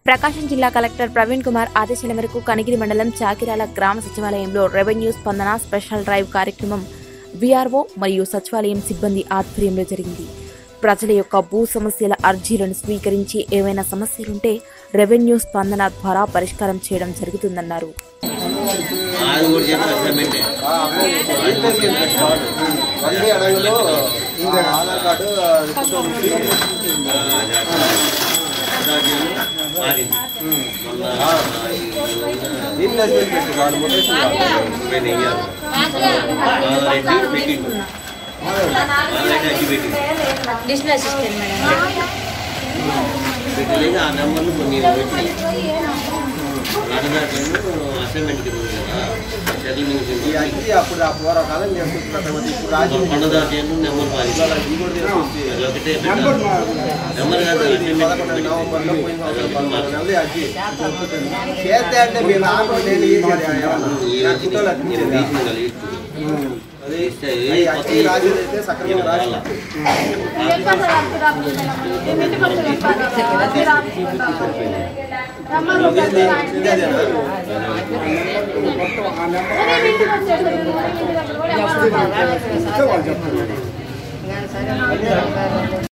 ప్రకాశం జిల్లా కలెక్టర్ ప్రవీణ్ కుమార్ ఆదేశాల మేరకు కనిగిరి మండలం చాకిరాల గ్రామ సచివాలయంలో రెవెన్యూ స్పందన స్పెషల్ డ్రైవ్ కార్యక్రమం వీఆర్ఓ మరియు సచివాలయం సిబ్బంది ఆధ్వర్యంలో జరిగింది ప్రజల యొక్క భూ సమస్యల అర్జీలను స్వీకరించి ఏవైనా సమస్యలుంటే రెవెన్యూ స్పందన ద్వారా పరిష్కారం చేయడం జరుగుతుందన్నారు అది కూడా చెప్పి అసైన్మెంటే అన్ని అడవిలో ఆధార్ కార్డు ఫోటో మారింది మొన్న రీప్లేస్మెంట్ పెట్టి కాదు మొటేషన్ కాదు ముప్పై నెయ్యారు ఆధార్ పెట్టిండు ఆధార్ అడ్డు పెట్టిండు డిజిటల్ అసిస్టెంట్ మేడం పెట్టలేదు ఆ నెంబర్లు కొన్ని పెట్టి ఆధార్ అసైన్మెంట్కి పోయింది కదా సెటిల్మెంట్ ఈ అగ్గి అప్పుడు ఆ పూర్వకాలం చేస్తున్నట్టు ఇప్పుడు రాజు కొండదాటి నెంబర్ మారింది ఇది కూడా తీసుకొచ్చి అది ఒకటే పెట్టాలి నెంబర్ కాదు పదకొండు అసైన్మెంట్ నవంబర్లో పోయిన సంవత్సరం పదకొండు నెలలు ఈ అగ్గి చేస్తే అంటే మీ నాకు నేను ఈ ఫోటోలు అగ్గి అది ఈ అగ్గి రాజు అయితే సక్రమంగా రాజు ఇదేనా సరే